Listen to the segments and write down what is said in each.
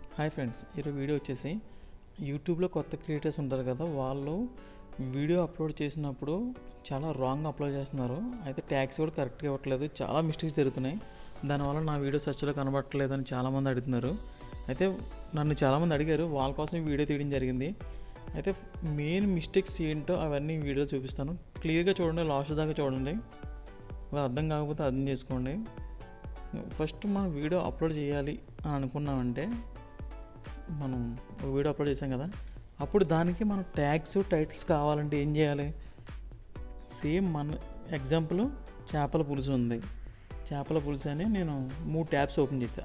hi friends ఈరోజు video వచ్చేసి యూట్యూబ్లో కొత్త క్రియేటర్స్ ఉంటారు కదా వాళ్ళు వీడియో అప్లోడ్ చేసినప్పుడు చాలా రాంగ్ అప్లోడ్ చేస్తున్నారు అయితే ట్యాక్స్ కూడా కరెక్ట్గా ఇవ్వట్లేదు చాలా మిస్టేక్స్ జరుగుతున్నాయి దానివల్ల నా వీడియో సెర్చ్లో కనబడట్లేదు అని చాలామంది అడుగుతున్నారు అయితే నన్ను చాలామంది అడిగారు వాళ్ళ కోసం ఈ వీడియో తీయడం జరిగింది అయితే మెయిన్ మిస్టేక్స్ ఏంటో అవన్నీ ఈ వీడియో చూపిస్తాను క్లియర్గా చూడండి లాస్ట్ దాకా చూడండి మరి అర్థం కాకపోతే అర్థం చేసుకోండి ఫస్ట్ మనం వీడియో అప్లోడ్ చేయాలి అని అనుకున్నామంటే మనం ఒక వీడియో అప్లోడ్ చేసాం కదా అప్పుడు దానికి మనం ట్యాగ్స్ టైటిల్స్ కావాలంటే ఏం చేయాలి సేమ్ మన ఎగ్జాంపుల్ చేపల పులుసు ఉంది చేపల పులుసు అని నేను మూడు ట్యాబ్స్ ఓపెన్ చేశా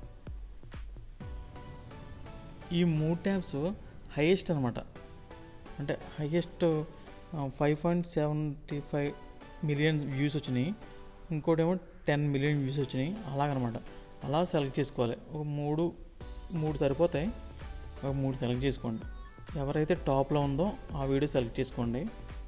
ఈ మూడు ట్యాబ్స్ హైయెస్ట్ అనమాట అంటే highest five point seventy five million views వచ్చినాయి ఇంకోటేమో టెన్ మిలియన్ వ్యూస్ వచ్చినాయి అలాగనమాట అలా సెలెక్ట్ చేసుకోవాలి ఒక మూడు మూడు సరిపోతాయి ఒక మూడు సెలెక్ట్ చేసుకోండి ఎవరైతే టాప్లో ఉందో ఆ వీడియో సెలెక్ట్ చేసుకోండి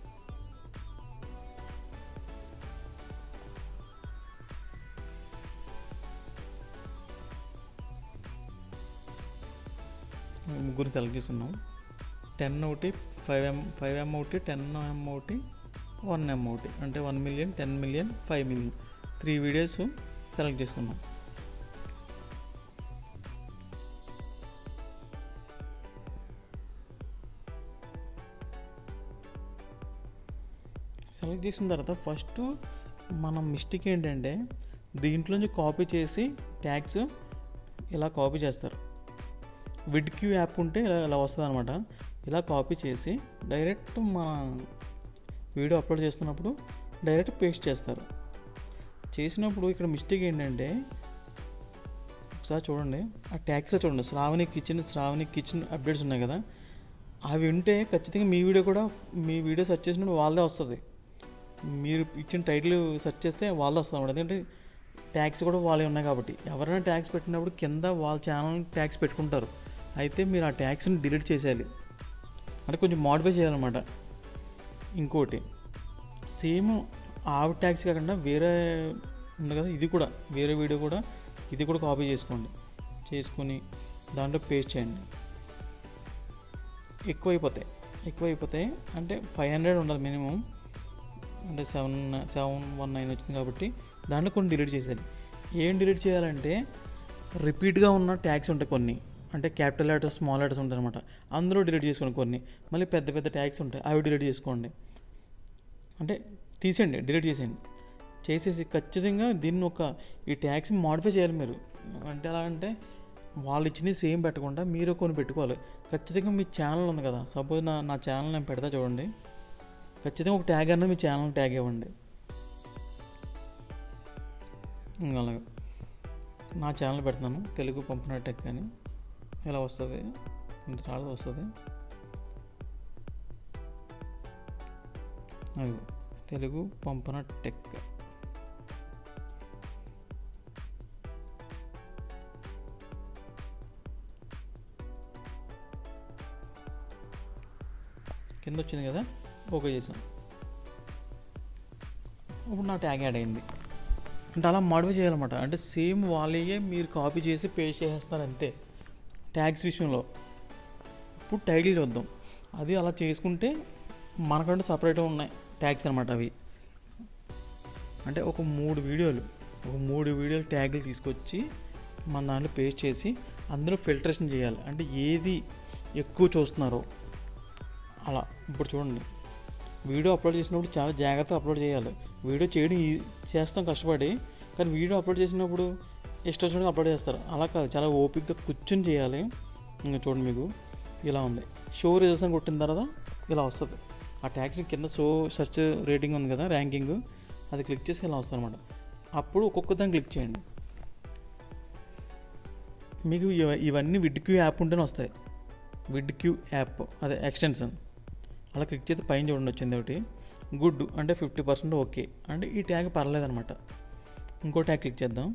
ముగ్గురు సెలెక్ట్ చేసుకున్నాం టెన్ ఒకటి ఫైవ్ ఎం ఫైవ్ ఎం ఒకటి టెన్ ఎం ఒకటి వన్ ఎం ఒకటి అంటే one million ten million five million three videos select చేసుకున్నాం సెలెక్ట్ చేసిన తర్వాత ఫస్ట్ మన మిస్టేక్ ఏంటంటే దీంట్లోంచి కాపీ చేసి ట్యాగ్స్ ఇలా కాపీ చేస్తారు విడ్ క్యూ యాప్ ఉంటే ఇలా ఇలా వస్తుంది అనమాట ఇలా కాపీ చేసి డైరెక్ట్ మన వీడియో అప్లోడ్ చేస్తున్నప్పుడు డైరెక్ట్ పేస్ట్ చేస్తారు చేసినప్పుడు ఇక్కడ మిస్టేక్ ఏంటంటే ఒకసారి చూడండి ఆ ట్యాగ్స్లో చూడండి Sravani kitchen Sravani kitchen updates ఉన్నాయి కదా అవి ఉంటే ఖచ్చితంగా మీ వీడియో కూడా మీ వీడియో సెర్చ్ చేసినప్పుడు వాళ్ళదే వస్తుంది మీరు ఇచ్చిన టైటిల్ సెర్చ్ చేస్తే వాళ్ళదే వస్తుంది అన్నమాట ఎందుకంటే ట్యాక్స్ కూడా వాళ్ళే ఉన్నాయి కాబట్టి ఎవరైనా ట్యాక్స్ పెట్టినప్పుడు కింద వాళ్ళ ఛానల్ ట్యాక్స్ పెట్టుకుంటారు అయితే మీరు ఆ ట్యాక్స్ని డిలీట్ చేసేయాలి అంటే కొంచెం మాడిఫై చేయాలన్నమాట ఇంకోటి సేమ్ ఆవి ట్యాక్స్ కాకుండా వేరే ఉంది కదా ఇది కూడా వేరే వీడియో కూడా ఇది కూడా కాపీ చేసుకోండి చేసుకొని దాంట్లో పేస్ట్ చేయండి ఎక్కువ అయిపోతాయి ఎక్కువ అయిపోతాయి అంటే ఫైవ్ హండ్రెడ్ ఉండాలి మినిమం అంటే సెవెన్ సెవెన్ వన్ నైన్ వచ్చింది కాబట్టి దాంట్లో కొన్ని డిలీట్ చేసేది ఏం డిలీట్ చేయాలంటే రిపీట్గా ఉన్న ట్యాగ్స్ ఉంటాయి కొన్ని అంటే క్యాపిటల్ లెటర్స్ స్మాల్ లెటర్స్ ఉంటాయి అనమాట అందులో డిలీట్ చేసుకోండి కొన్ని మళ్ళీ పెద్ద పెద్ద ట్యాగ్స్ ఉంటాయి అవి డిలీట్ చేసుకోండి అంటే తీసేయండి డిలీట్ చేసేయండి చేసేసి ఖచ్చితంగా దీన్ని ఒక ఈ ట్యాగ్స్ మాడిఫై చేయాలి మీరు అంటే ఎలా అంటే వాళ్ళు ఇచ్చినవి సేమ్ పెట్టకుండా మీరు కొన్ని పెట్టుకోవాలి ఖచ్చితంగా మీ ఛానల్ ఉంది కదా సపోజ్ నా నా ఛానల్ నేను పెడతా చూడండి ఖచ్చితంగా ఒక ట్యాగ్ అన్నది మీ ఛానల్ ట్యాగ్ ఇవ్వండి అలాగే నా ఛానల్ పెడతాను తెలుగు పంపిన టెక్ అని ఇలా వస్తుంది ఇంత రాదు వస్తుంది అది తెలుగు పంపన టెక్ కింద వచ్చింది కదా ఓకే చేసాం ఇప్పుడు నా ట్యాగ్ యాడ్ అయింది అంటే అలా మాడిఫై చేయాలన్నమాట అంటే సేమ్ వాళ్ళే మీరు కాపీ చేసి పేస్ట్ చేసేస్తారు అంతే ట్యాగ్స్ విషయంలో ఇప్పుడు టైటిల్ వద్దాం అది అలా చేసుకుంటే మనకంటే సపరేట్గా ఉన్నాయి ట్యాగ్స్ అనమాట అవి అంటే ఒక మూడు వీడియోలు ఒక మూడు వీడియోలు ట్యాగులు తీసుకొచ్చి మన దాంట్లో పేస్ట్ చేసి అందులో ఫిల్టరేషన్ చేయాలి అంటే ఏది ఎక్కువ చూస్తున్నారో అలా ఇప్పుడు చూడండి వీడియో అప్లోడ్ చేసినప్పుడు చాలా జాగ్రత్తగా అప్లోడ్ చేయాలి వీడియో చేయడం ఈ- చేస్తాం కష్టపడి కానీ వీడియో అప్లోడ్ చేసినప్పుడు ఇష్టం వచ్చినట్టు అప్లోడ్ చేస్తారు అలా కాదు చాలా ఓపిక్గా కూర్చొని చేయాలి ఇంకా చూడండి మీకు ఇలా ఉంది షో రిజల్ట్స్ అని కొట్టిన తర్వాత ఇలా వస్తుంది ఆ ట్యాక్స్ కింద షో సెర్చ్ రేటింగ్ ఉంది కదా ర్యాంకింగ్ అది క్లిక్ చేసి ఇలా వస్తుంది అనమాట అప్పుడు ఒక్కొక్క దాన్ని క్లిక్ చేయండి మీకు ఇవ- ఇవన్నీ విడ్ క్యూ యాప్ ఉంటేనే వస్తాయి విడ్ క్యూ యాప్ అదే ఎక్స్టెన్షన్ అలా క్లిక్ చేస్తే పైన చూడండి వచ్చింది ఒకటి గుడ్ అంటే ఫిఫ్టీ పర్సెంట్ ఓకే అంటే ఈ ట్యాగ్ పర్లేదనమాట ఇంకో ట్యాగ్ క్లిక్ చేద్దాం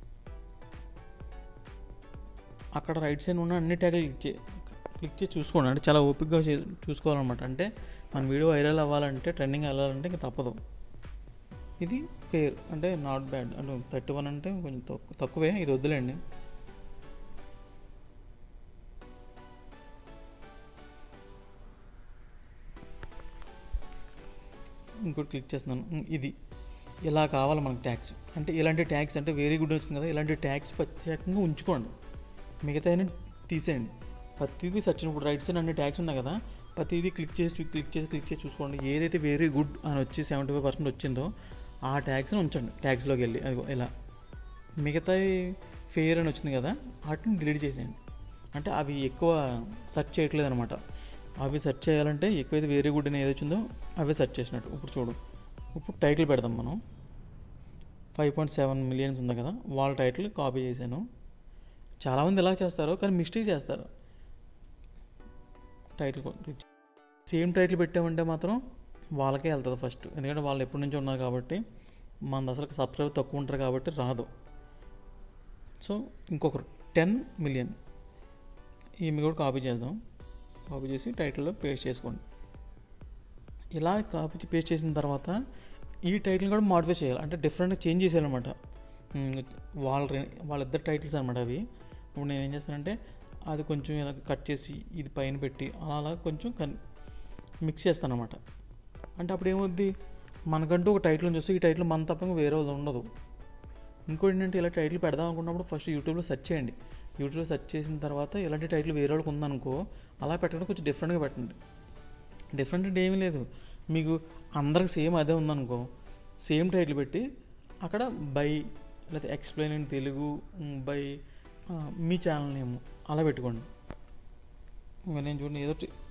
అక్కడ రైట్ సైడ్ ఉన్న అన్ని ట్యాగ్లు క్లిక్ చే క్లిక్ చేసి చూసుకోండి అంటే చాలా ఓపిక్గా చే చూసుకోవాలన్నమాట అంటే మన వీడియో వైరల్ అవ్వాలంటే ట్రెండింగ్ వెళ్ళాలంటే ఇంకా తప్పదు ఇది ఫేర్ అంటే నాట్ బ్యాడ్ అంటే థర్టీ వన్ అంటే కొంచెం తక్కు- తక్కువే ఇది వద్దులేండి కూడా క్లిక్ చేస్తున్నాను ఉమ్, ఇది ఇలా కావాలి మనకు ట్యాక్స్ అంటే ఇలాంటి ట్యాక్స్ అంటే వెరీ గుడ్ వచ్చింది కదా ఇలాంటి ట్యాక్స్ ప్రత్యేకంగా ఉంచుకోండి మిగతా తీసేయండి ప్రతిదీ సర్చ్ ఇప్పుడు రైట్ సైడ్ అన్ని ట్యాక్స్ ఉన్నాయి కదా ప్రతిదీ క్లిక్ చేసి చూ- క్లిక్ చేసి క్లిక్ చేసి చూసుకోండి ఏదైతే వెరీ గుడ్ అని వచ్చి సెవెంటీ ఫైవ్ పర్సెంట్ వచ్చిందో ఆ ట్యాక్స్ని ఉంచండి ట్యాక్స్లోకి వెళ్ళి అదిగో ఇలా మిగతా ఫెయిర్ అని వచ్చింది కదా వాటిని డిలీట్ చేసేయండి అంటే అవి ఎక్కువ సెర్చ్ చేయట్లేదు అనమాట అవి సెర్చ్ చేయాలంటే ఎక్కువైతే వెరీ గుడ్ అని ఏది వచ్చిందో అవి సెర్చ్ చేసినట్టు ఇప్పుడు చూడు ఇప్పుడు టైటిల్ పెడదాం మనం ఫైవ్ పాయింట్ సెవెన్ మిలియన్స్ ఉంది కదా వాళ్ళ టైటిల్ కాపీ చేశాను చాలామంది ఇలా చేస్తారు కానీ మిస్టేక్ చేస్తారు టైటిల్ క్లిక్ సేమ్ టైటిల్ పెట్టామంటే మాత్రం వాళ్ళకే వెళ్తుంది ఫస్ట్ ఎందుకంటే వాళ్ళు ఎప్పటి నుంచి ఉన్నారు కాబట్టి మనది అసలు సబ్స్క్రైబర్ తక్కువ ఉంటారు కాబట్టి రాదు సో ఇంకొకరు టెన్ మిలియన్ ఈమె కూడా కాపీ చేద్దాం కాపీ చేసి టైటిల్లో పేస్ట్ చేసుకోండి ఇలా కాపీ పేస్ట్ చేసిన తర్వాత ఈ టైటిల్ కూడా మాడిఫై చేయాలి అంటే డిఫరెంట్గా చేంజ్ చేసేయాలన్నమాట ఉమ్, వాళ్ళ రె- వాళ్ళిద్దరు టైటిల్స్ అనమాట అవి ఇప్పుడు నేను ఏం చేస్తానంటే అది కొంచెం ఇలా కట్ చేసి ఇది పైన పెట్టి అలా అలా కొంచెం కన్ మిక్స్ చేస్తాను అనమాట అంటే అప్పుడు ఏమవుద్ది మనకంటూ ఒక టైటిల్ చూస్తే ఈ టైటిల్ మన తప్ప వేరే వాళ్ళు ఉండదు ఇంకోటి ఏంటంటే ఇలా టైటిల్ పెడదాం అనుకున్నప్పుడు ఫస్ట్ యూట్యూబ్లో సెర్చ్ చేయండి యూట్యూబ్లో సెర్చ్ చేసిన తర్వాత ఇలాంటి టైటిల్ వేరే వాళ్ళకి ఉందనుకో అలా పెట్టడం కొంచెం డిఫరెంట్గా పెట్టండి డిఫరెంట్ అంటే ఏమీ లేదు మీకు అందరికి సేమ్ అదే ఉందనుకో సేమ్ టైటిల్ పెట్టి అక్కడ బై లేకపోతే ఎక్స్ప్లెయిన్ ఇన్ తెలుగు బై మీ ఛానల్ నేమ్ అలా పెట్టుకోండి ఇంకా నేను చూడండి ఏదో టి-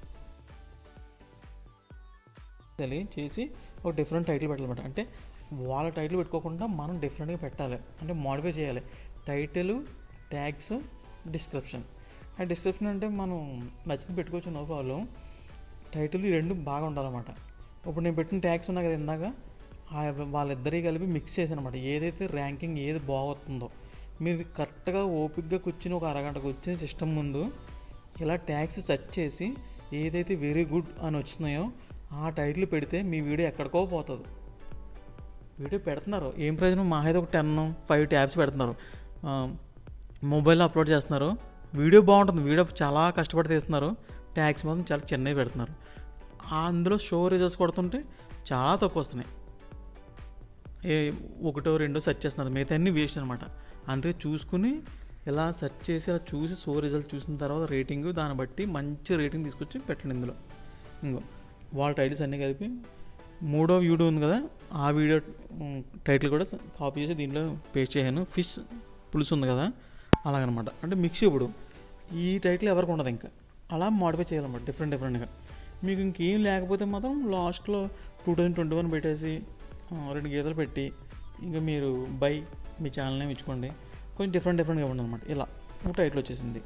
తెలియ చేసి ఒక డిఫరెంట్ టైటిల్ పెట్టాలన్నమాట అంటే వాళ్ళ టైటిల్ పెట్టుకోకుండా మనం డిఫరెంట్గా పెట్టాలి అంటే మోడిఫై చేయాలి టైటిల్ ట్యాగ్స్ డిస్క్రిప్షన్ ఆ డిస్క్రిప్షన్ అంటే మనం నచ్చింది పెట్టుకోవచ్చు నో ప్రాబ్లం టైటిల్ ఈ రెండు బాగా ఉండాలన్నమాట ఇప్పుడు నేను పెట్టిన ట్యాగ్స్ ఉన్నాయి కదా ఇందాక ఆ వాళ్ళిద్దరికి కలిపి మిక్స్ చేశాను అనమాట ఏదైతే ర్యాంకింగ్ ఏది బాగుతుందో మీరు కరెక్ట్గా ఓపిక్గా కూర్చుని ఒక అరగంట కూర్చుని సిస్టమ్ ముందు ఇలా ట్యాగ్స్ సెర్చ్ చేసి ఏదైతే వెరీ గుడ్ అని వచ్చినాయో ఆ టైటిల్ పెడితే మీ వీడియో ఎక్కడికో పోతుంది వీడియో పెడుతున్నారు ఏం ప్రయోజనం మా అయితే ఒక టెన్ ఫైవ్ ట్యాబ్స్ పెడుతున్నారు ఆ, మొబైల్లో అప్లోడ్ చేస్తున్నారు వీడియో బాగుంటుంది వీడియో చాలా కష్టపడి తీస్తున్నారు ట్యాగ్స్ మాత్రం చాలా చిన్నవి పెడుతున్నారు ఆ అందులో షో రిజల్ట్స్ కొడుతుంటే చాలా తక్కువ వస్తున్నాయి ఏ ఒకటో రెండో సెర్చ్ చేస్తున్నారు మిగతా అన్ని వేస్ట్ అనమాట అందుకే చూసుకుని ఇలా సెర్చ్ చేసి ఇలా చూసి సో రిజల్ట్ చూసిన తర్వాత రేటింగ్ దాన్ని బట్టి మంచి రేటింగ్ తీసుకొచ్చి పెట్టండి ఇందులో ఇంకో వాళ్ళ టైటిల్స్ అన్నీ కలిపి మూడో వీడియో ఉంది కదా ఆ వీడియో ఉమ్, టైటిల్ కూడా కాపీ చేసి దీంట్లో పేస్ట్ చేయను ఫిష్ పులుసు ఉంది కదా అలాగనమాట అంటే మిక్స్ ఇప్పుడు ఈ టైటిల్ ఎవరికి ఉండదు ఇంకా అలా మాడిఫై చేయాలన్నమాట డిఫరెంట్ డిఫరెంట్గా మీకు ఇంకేం లేకపోతే మాత్రం లాస్ట్లో టూ థౌజండ్ ట్వంటీ వన్ పెట్టేసి ఆ, రెండు గీతలు పెట్టి ఇంకా మీరు బై మీ ఛానల్ నేమ్ ఇచ్చుకోండి కొంచెం డిఫరెంట్ డిఫరెంట్గా ఇవ్వండి అనమాట ఇలా ఒక టైటిల్ వచ్చేసింది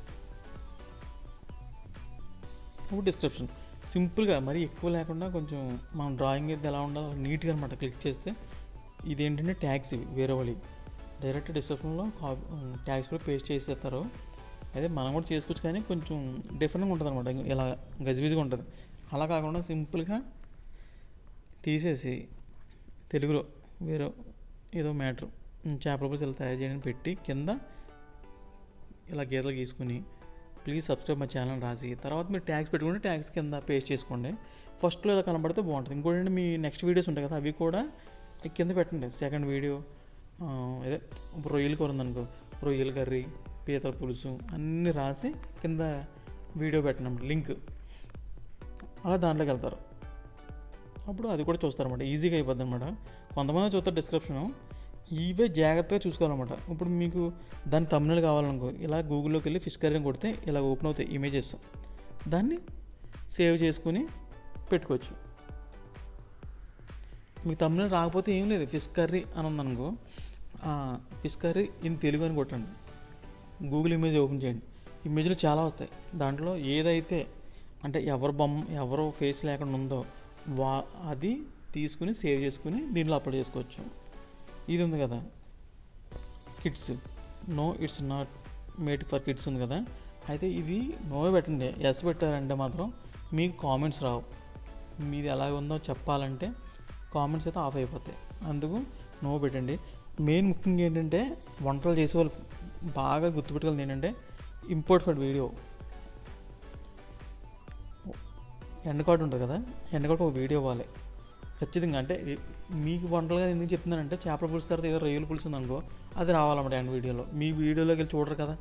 ఒక డిస్క్రిప్షన్ సింపుల్గా మరి ఎక్కువ లేకుండా కొంచెం మనం డ్రాయింగ్ అయితే ఎలా ఉండాలో నీట్గా అనమాట క్లిక్ చేస్తే ఇదేంటంటే ట్యాగ్స్ ఇవి వేరే వాళ్ళు డైరెక్ట్ డిస్క్రిప్షన్లో ట్యాగ్స్ కూడా పేస్ట్ చేసేస్తారు అదే మనం కూడా చేసుకోవచ్చు కానీ కొంచెం డిఫరెంట్గా ఉంటుంది అనమాట ఇలా గజిబిజిగా ఉంటుంది అలా కాకుండా సింపుల్గా తీసేసి తెలుగులో వేరే ఏదో మ్యాటర్ చేపల పులుసు ఇలా తయారు చేయడానికి పెట్టి కింద ఇలా గీతలు గీసుకుని ప్లీజ్ సబ్స్క్రైబ్ మై ఛానల్ రాసి తర్వాత మీరు ట్యాగ్స్ పెట్టుకుంటే ట్యాగ్స్ కింద పేస్ట్ చేసుకోండి ఫస్ట్లో ఇలా కనబడితే బాగుంటుంది ఇంకోటి ఏంటి మీ నెక్స్ట్ వీడియోస్ ఉంటాయి కదా అవి కూడా ఈ కింద పెట్టండి సెకండ్ వీడియో ఆ, అదే ఇప్పుడు రొయ్యల కూర ఉందనుకో రొయ్యల కర్రీ పీతల పులుసు అన్నీ రాసి కింద వీడియో పెట్టండి లింక్ అలా దాంట్లోకి వెళ్తారు అప్పుడు అది కూడా చూస్తారన్నమాట ఈజీగా అయిపోద్ది అనమాట కొంతమంది చూస్తారు డిస్క్రిప్షను ఇవే జాగ్రత్తగా చూసుకోవాలన్నమాట ఇప్పుడు మీకు దాని తమిళ కావాలనుకో ఇలా గూగుల్లోకి వెళ్ళి ఫిష్ కర్రీ అని కొడితే ఇలా ఓపెన్ అవుతాయి ఇమేజెస్ దాన్ని సేవ్ చేసుకుని పెట్టుకోవచ్చు మీకు తమిళ రాకపోతే ఏం లేదు ఫిష్ కర్రీ అని ఉందనుకో ఫిష్ కర్రీ ఇన్ తెలుగు అని కొట్టండి గూగుల్ ఇమేజ్ ఓపెన్ చేయండి ఇమేజ్లు చాలా వస్తాయి దాంట్లో ఏదైతే అంటే ఎవరు బొమ్మ ఎవరు ఫేస్ లేకుండా ఉందో వా అది తీసుకుని సేవ్ చేసుకుని దీంట్లో అప్లోడ్ చేసుకోవచ్చు ఇది ఉంది కదా kids no it's not made for kids ఉంది కదా అయితే ఇది నో పెట్టండి ఎస్ పెట్టారంటే మాత్రం మీకు కామెంట్స్ రావు మీది ఎలా ఉందో చెప్పాలంటే కామెంట్స్ అయితే ఆఫ్ అయిపోతాయి అందుకు నో పెట్టండి మెయిన్ ముఖ్యంగా ఏంటంటే వంటలు చేసే వాళ్ళు బాగా గుర్తుపెట్టుకోవాలి ఏంటంటే import for video end card ఉంటుంది కదా ఎండ్ కార్డ్ ఒక వీడియో ఇవ్వాలి ఖచ్చితంగా అంటే ఈ- మీకు వంటలుగా ఎందుకు చెప్తున్నానంటే చేపల పులుసు తర్వాత ఏదో రొయ్యల పులుసు ఉందనుకో అది రావాలన్నమాట అండ్ వీడియోలో మీ వీడియోలోకి వెళ్ళి చూడరు కదా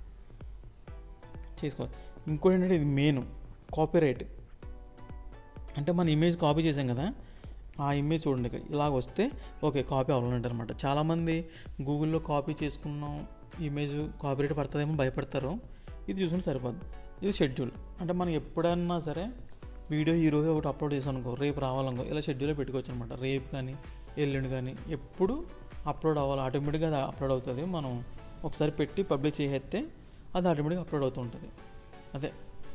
చేసుకో ఇంకోటి ఏంటంటే ఇది మెయిన్ కాపీ రైట్ అంటే మన ఇమేజ్ కాపీ చేసాం కదా ఆ ఇమేజ్ చూడండి ఇక్కడ ఇలాగ వస్తే ఓకే కాపీ అవ్వాలంటారు అనమాట చాలామంది గూగుల్లో కాపీ చేసుకున్నాం ఇమేజ్ కాపీ రైట్ పడుతుందేమో భయపడతారు ఇది చూసుకుంటే సరిపోద్ది ఇది షెడ్యూల్ అంటే మనం ఎప్పుడన్నా సరే వీడియో ఈ రోజు ఒకటి అప్లోడ్ చేసాం అనుకో రేపు రావాలనుకో ఇలా షెడ్యూల్లో పెట్టుకోవచ్చు అనమాట రేపు కానీ ఎల్లుండి కానీ ఎప్పుడు అప్లోడ్ అవ్వాలి ఆటోమేటిక్గా అది అప్లోడ్ అవుతుంది మనం ఒకసారి పెట్టి పబ్లిష్ చేసేస్తే అది ఆటోమేటిక్గా అప్లోడ్ అవుతూ ఉంటుంది అదే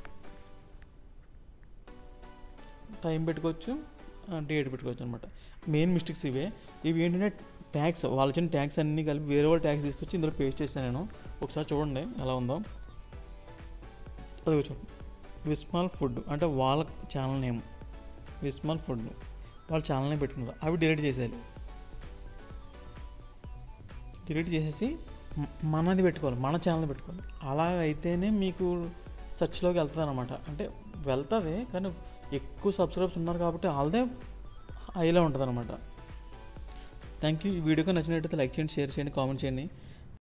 టైం పెట్టుకోవచ్చు డేట్ పెట్టుకోవచ్చు అనమాట మెయిన్ మిస్టేక్స్ ఇవే ఇవి ఏంటంటే ట్యాక్స్ వాళ్ళ చిన్న ట్యాక్స్ అన్నీ కలిపి వేరే వాళ్ళ ట్యాక్స్ తీసుకొచ్చి ఇందులో పేస్ట్ చేస్తాను నేను ఒకసారి చూడండి ఎలా ఉందో అది చూడండి విస్మాల్ ఫుడ్ అంటే వాళ్ళ ఛానల్ నేమ్ విస్మాల్ ఫుడ్ వాళ్ళ ఛానల్ నేమ్ పెట్టుకున్నారు అవి డిలీట్ చేసేయాలి డిలీట్ చేసేసి మ- మనది పెట్టుకోవాలి మన ఛానల్ పెట్టుకోవాలి అలా అయితేనే మీకు సెర్చ్లోకి వెళ్తుంది అనమాట అంటే వెళ్తుంది కానీ ఎక్కువ సబ్స్క్రైబ్స్ ఉన్నారు కాబట్టి వాళ్ళదే హైలో ఉంటుంది అనమాట థ్యాంక్ యూ ఈ వీడియోకి నచ్చినట్టయితే లైక్ చేయండి షేర్ చేయండి కామెంట్ చేయండి